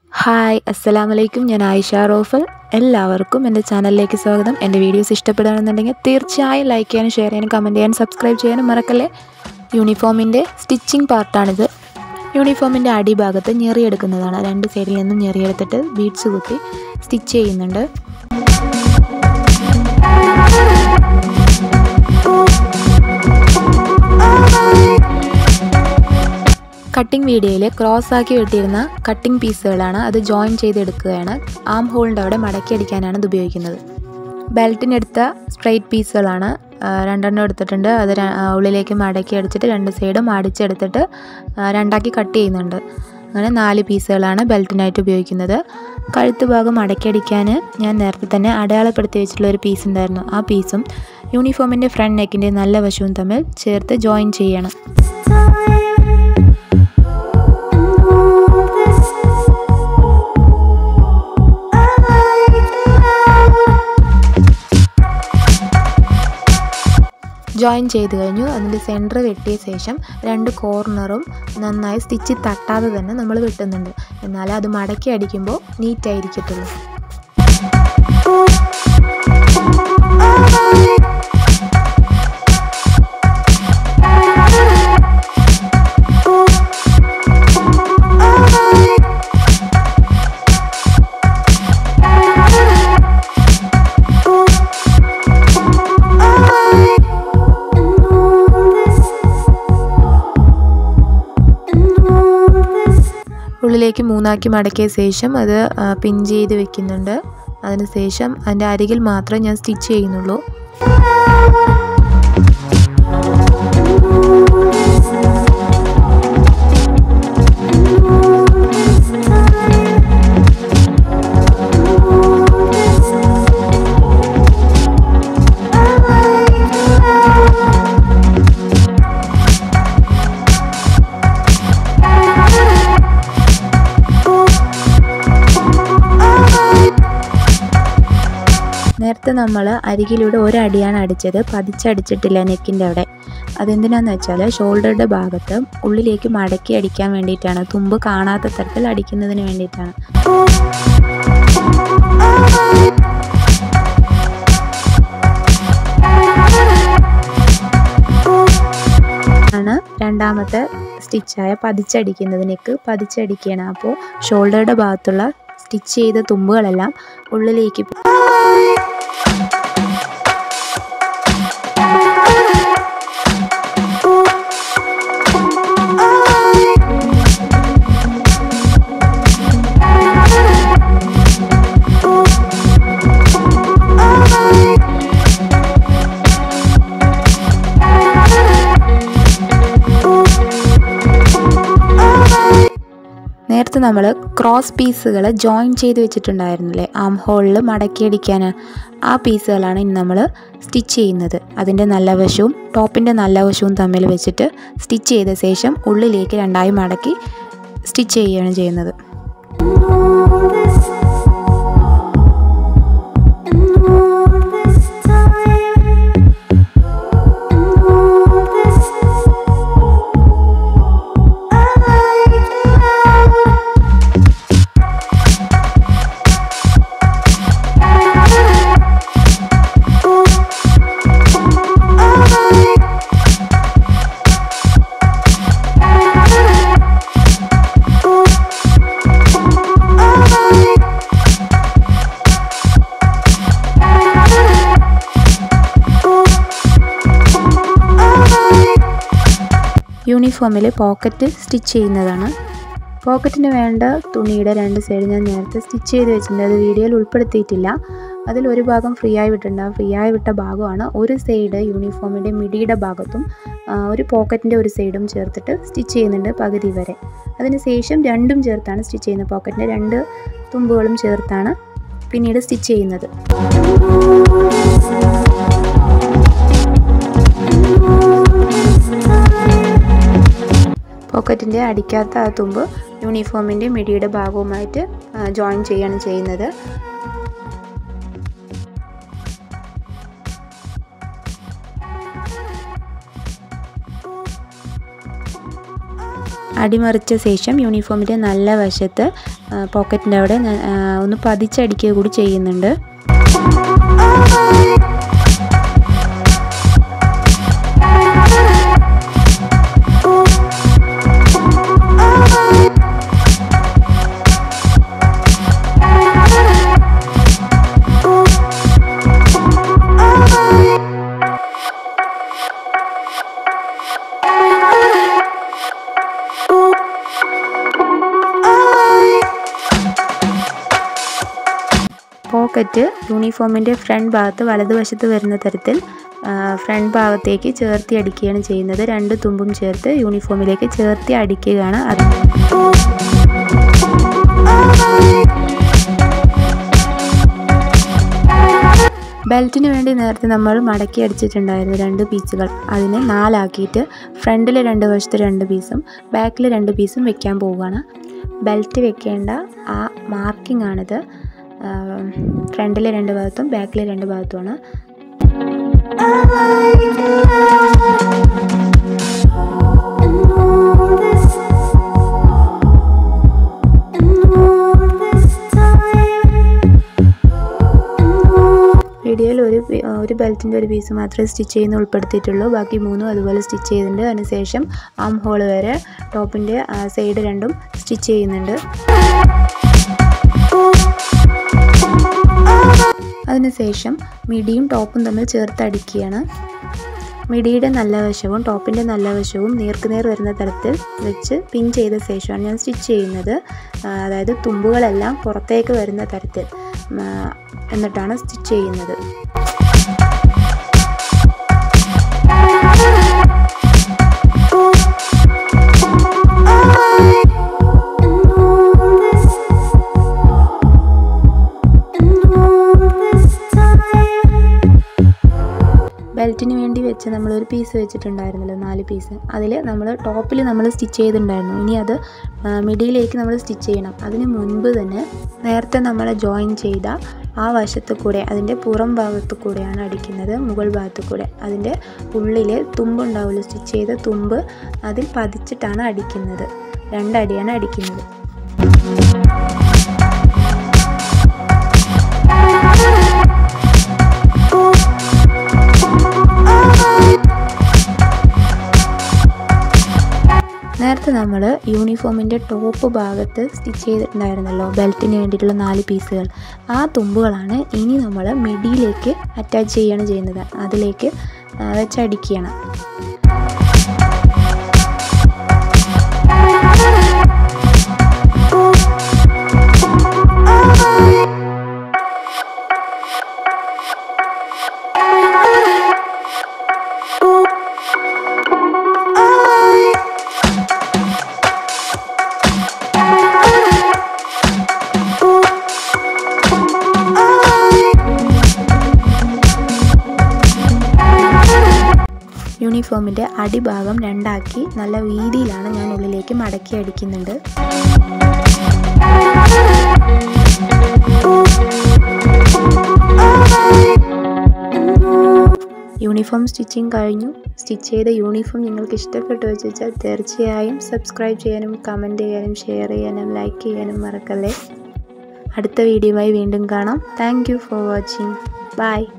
hi അസ്സലാമു അലൈക്കും ഞാൻ ആയിഷ റോഫൽ എല്ലാവർക്കും എൻ്റെ ചാനലിലേക്ക് സ്വാഗതം എൻ്റെ വീഡിയോസ് ഇഷ്ടപ്പെടുകയാണെന്നുണ്ടെങ്കിൽ തീർച്ചയായും ലൈക്ക് ചെയ്യാനും ഷെയർ ചെയ്യാനും കമൻറ്റ് ചെയ്യാനും സബ്സ്ക്രൈബ് ചെയ്യാനും മറക്കല്ലേ യൂണിഫോമിൻ്റെ സ്റ്റിച്ചിങ് പാർട്ടാണിത് യൂണിഫോമിൻ്റെ അടിഭാഗത്ത് ഞെറിയെടുക്കുന്നതാണ് രണ്ട് സൈഡിൽ നിന്നും ഞെറിയെടുത്തിട്ട് ബീഡ്സ് കുത്തി സ്റ്റിച്ച് ചെയ്യുന്നുണ്ട് കട്ടിംഗ് വീഡിയോയിൽ ക്രോസ് ആക്കി വെട്ടിയിരുന്ന കട്ടിംഗ് പീസുകളാണ് അത് ജോയിൻ ചെയ്തെടുക്കുകയാണ് ആം ഹോളിൻ്റെ അവിടെ മടക്കി അടിക്കാനാണ് ഇത് ഉപയോഗിക്കുന്നത് ബെൽറ്റിനെടുത്ത സ്ട്രൈറ്റ് പീസുകളാണ് രണ്ടെണ്ണം എടുത്തിട്ടുണ്ട് അത് ഉള്ളിലേക്ക് മടക്കി അടിച്ചിട്ട് രണ്ട് സൈഡും അടിച്ചെടുത്തിട്ട് രണ്ടാക്കി കട്ട് ചെയ്യുന്നുണ്ട് അങ്ങനെ നാല് പീസുകളാണ് ബെൽറ്റിനായിട്ട് ഉപയോഗിക്കുന്നത് കഴുത്ത് ഭാഗം മടക്കി അടിക്കാൻ ഞാൻ നേരത്തെ തന്നെ അടയാളപ്പെടുത്തി വെച്ചിട്ടുള്ള ഒരു പീസ് ഉണ്ടായിരുന്നു ആ പീസും യൂണിഫോമിൻ്റെ ഫ്രണ്ട് നെക്കിൻ്റെ നല്ല വശവും തമ്മിൽ ചേർത്ത് ജോയിൻ ചെയ്യണം ജോയിൻ ചെയ്ത് കഴിഞ്ഞു അതിൻ്റെ സെൻറ്റർ വെട്ടിയ ശേഷം രണ്ട് കോർണറും നന്നായി സ്റ്റിച്ച് തട്ടാതെ തന്നെ നമ്മൾ വെട്ടുന്നുണ്ട് എന്നാലേ അത് മടക്കി അടിക്കുമ്പോൾ നീറ്റായിരിക്കത്തുള്ളൂ ഉള്ളിലേക്ക് മൂന്നാക്കി മടക്കിയ ശേഷം അത് പിൻ ചെയ്ത് വെക്കുന്നുണ്ട് അതിന് ശേഷം അതിൻ്റെ അരികിൽ മാത്രമേ ഞാൻ സ്റ്റിച്ച് ചെയ്യുന്നുള്ളൂ നേരത്തെ നമ്മൾ അരികിലൂടെ ഒരടിയാണ് അടിച്ചത് പതിച്ചടിച്ചിട്ടില്ല നെക്കിൻ്റെ അവിടെ അതെന്തിനാന്ന് വെച്ചാൽ ഷോൾഡറുടെ ഭാഗത്ത് ഉള്ളിലേക്ക് മടക്കി അടിക്കാൻ വേണ്ടിയിട്ടാണ് തുമ്പ് കാണാത്ത തരത്തിൽ അടിക്കുന്നതിന് വേണ്ടിയിട്ടാണ് ആണ് രണ്ടാമത്തെ സ്റ്റിച്ചായ പതിച്ചടിക്കുന്നത് നെക്ക് പതിച്ചടിക്കുകയാണ് അപ്പോൾ ഷോൾഡറുടെ ഭാഗത്തുള്ള സ്റ്റിച്ച് ചെയ്ത തുമ്പുകളെല്ലാം ഉള്ളിലേക്ക് നേരത്തെ നമ്മൾ ക്രോസ് പീസുകൾ ജോയിൻ ചെയ്ത് വെച്ചിട്ടുണ്ടായിരുന്നില്ലേ ആം ഹോളിൽ മടക്കിയടിക്കാൻ ആ പീസുകളാണ് ഇനി നമ്മൾ സ്റ്റിച്ച് ചെയ്യുന്നത് അതിൻ്റെ നല്ല വശവും ടോപ്പിൻ്റെ നല്ല വശവും തമ്മിൽ വെച്ചിട്ട് സ്റ്റിച്ച് ചെയ്ത ശേഷം ഉള്ളിലേക്ക് രണ്ടായി മടക്കി സ്റ്റിച്ച് ചെയ്യുകയാണ് ചെയ്യുന്നത് യൂണിഫോമിൽ പോക്കറ്റ് സ്റ്റിച്ച് ചെയ്യുന്നതാണ് പോക്കറ്റിന് വേണ്ട തുണിയുടെ രണ്ട് സൈഡ് ഞാൻ നേരത്തെ സ്റ്റിച്ച് ചെയ്ത് വെച്ചിട്ടുണ്ട് അത് വീഡിയോയിൽ ഉൾപ്പെടുത്തിയിട്ടില്ല അതിൽ ഒരു ഭാഗം ഫ്രീ ആയി വിട്ടിട്ടുണ്ട് ഫ്രീ ആയി വിട്ട ഭാഗമാണ് ഒരു സൈഡ് യൂണിഫോമിൻ്റെ മിഡിയുടെ ഭാഗത്തും ഒരു പോക്കറ്റിൻ്റെ ഒരു സൈഡും ചേർത്തിട്ട് സ്റ്റിച്ച് ചെയ്യുന്നുണ്ട് പകുതി വരെ അതിന് ശേഷം രണ്ടും ചേർത്താണ് സ്റ്റിച്ച് ചെയ്യുന്നത് പോക്കറ്റിൻ്റെ രണ്ട് തുമ്പുകളും ചേർത്താണ് പിന്നീട് സ്റ്റിച്ച് ചെയ്യുന്നത് പോക്കറ്റിൻ്റെ അടിക്കാത്ത ആ തുമ്പ് യൂണിഫോമിൻ്റെ മിഡിയുടെ ഭാഗവുമായിട്ട് ജോയിൻ ചെയ്യാണ് ചെയ്യുന്നത് അടിമറിച്ച ശേഷം യൂണിഫോമിൻ്റെ നല്ല വശത്ത് പോക്കറ്റിൻ്റെ അവിടെ ഞാൻ, ആ, ഒന്ന് പതിച്ചടിക്കുക കൂടി ചെയ്യുന്നുണ്ട് പോക്കറ്റ് യൂണിഫോമിൻ്റെ ഫ്രണ്ട് ഭാഗത്ത് വലതുവശത്ത് വരുന്ന തരത്തിൽ ആ, ഫ്രണ്ട് ഭാഗത്തേക്ക് ചേർത്തി അടിക്കുകയാണ് ചെയ്യുന്നത് രണ്ട് തുമ്പും ചേർത്ത് യൂണിഫോമിലേക്ക് ചേർത്തി അടിക്കുകയാണ് അത് ബെൽറ്റിന് വേണ്ടി നേരത്തെ നമ്മൾ മടക്കി അടിച്ചിട്ടുണ്ടായിരുന്നു രണ്ട് പീസുകൾ അതിനെ നാലാക്കിയിട്ട് ഫ്രണ്ടിൽ രണ്ട് വശത്ത് രണ്ട് പീസും ബാക്കിൽ രണ്ട് പീസും വെക്കാൻ പോവുകയാണ് ബെൽറ്റ് വെക്കേണ്ട ആ മാർക്കിംഗ് ആണിത് ഫ്രണ്ടിൽ രണ്ട് ഭാഗത്തും ബാക്കിൽ രണ്ട് ഭാഗത്തുമാണ് വീഡിയോയിൽ ഒരു പി- ഒരു ബെൽറ്റിൻ്റെ ഒരു പീസ് മാത്രമേ സ്റ്റിച്ച് ചെയ്യുന്ന ഉൾപ്പെടുത്തിയിട്ടുള്ളൂ ബാക്കി മൂന്നും അതുപോലെ സ്റ്റിച്ച് ചെയ്തിട്ടുണ്ട് അതിനുശേഷം ആം ഹോൾ വരെ ടോപ്പിൻ്റെ സൈഡ് രണ്ടും സ്റ്റിച്ച് ചെയ്യുന്നുണ്ട് അതിനുശേഷം മിഡിയും ടോപ്പും തമ്മിൽ ചേർത്ത് അടിക്കുകയാണ് മിഡിയുടെ നല്ല വശവും ടോപ്പിൻ്റെ നല്ല വശവും നേർക്കുനേർ വരുന്ന തരത്തിൽ വെച്ച് പിൻ ചെയ്ത ശേഷമാണ് ഞാൻ സ്റ്റിച്ച് ചെയ്യുന്നത് ആ, അതായത് തുമ്പുകളെല്ലാം പുറത്തേക്ക് വരുന്ന തരത്തിൽ ആ, എന്നിട്ടാണ് സ്റ്റിച്ച് ചെയ്യുന്നത് ബെൽറ്റിന് വേണ്ടി വെച്ച് നമ്മളൊരു പീസ് വെച്ചിട്ടുണ്ടായിരുന്നല്ലോ നാല് പീസ് അതിൽ നമ്മൾ ടോപ്പിൽ നമ്മൾ സ്റ്റിച്ച് ചെയ്തിട്ടുണ്ടായിരുന്നു ഇനി അത് ആ, മിഡിയിലേക്ക് നമ്മൾ സ്റ്റിച്ച് ചെയ്യണം അതിന് മുൻപ് തന്നെ നേരത്തെ നമ്മൾ ജോയിൻ ചെയ്ത ആ വശത്ത് കൂടെ അതിൻ്റെ പുറം ഭാഗത്ത് കൂടെയാണ് അടിക്കുന്നത് മുകൾ ഭാഗത്ത് കൂടെ അതിൻ്റെ ഉള്ളിൽ തുമ്പുണ്ടാവുമല്ലോ സ്റ്റിച്ച് ചെയ്ത തുമ്പ് അതിൽ പതിച്ചിട്ടാണ് അടിക്കുന്നത് രണ്ടടിയാണ് അടിക്കുന്നത് നേരത്തെ നമ്മൾ യൂണിഫോമിൻ്റെ ടോപ്പ് ഭാഗത്ത് സ്റ്റിച്ച് ചെയ്തിട്ടുണ്ടായിരുന്നല്ലോ ബെൽറ്റിന് വേണ്ടിയിട്ടുള്ള നാല് പീസുകൾ ആ തുമ്പുകളാണ് ഇനി നമ്മൾ മിഡിയിലേക്ക് അറ്റാച്ച് ചെയ്യുകയാണ് ചെയ്യുന്നത് അതിലേക്ക് ആ, വെച്ചടിക്കുകയാണ് യൂണിഫോമിൻ്റെ അടിഭാഗം രണ്ടാക്കി നല്ല വീതിയിലാണ് ഞാൻ ഉള്ളിലേക്ക് മടക്കി അടിക്കുന്നുണ്ട് യൂണിഫോം സ്റ്റിച്ചിങ് കഴിഞ്ഞു സ്റ്റിച്ച് ചെയ്ത യൂണിഫോം നിങ്ങൾക്ക് ഇഷ്ടപ്പെട്ടു വെച്ചാൽ തീർച്ചയായും സബ്സ്ക്രൈബ് ചെയ്യാനും കമൻറ്റ് ചെയ്യാനും ഷെയർ ചെയ്യാനും ലൈക്ക് ചെയ്യാനും മറക്കല്ലേ അടുത്ത വീഡിയോയുമായി വീണ്ടും കാണാം thank you for watching by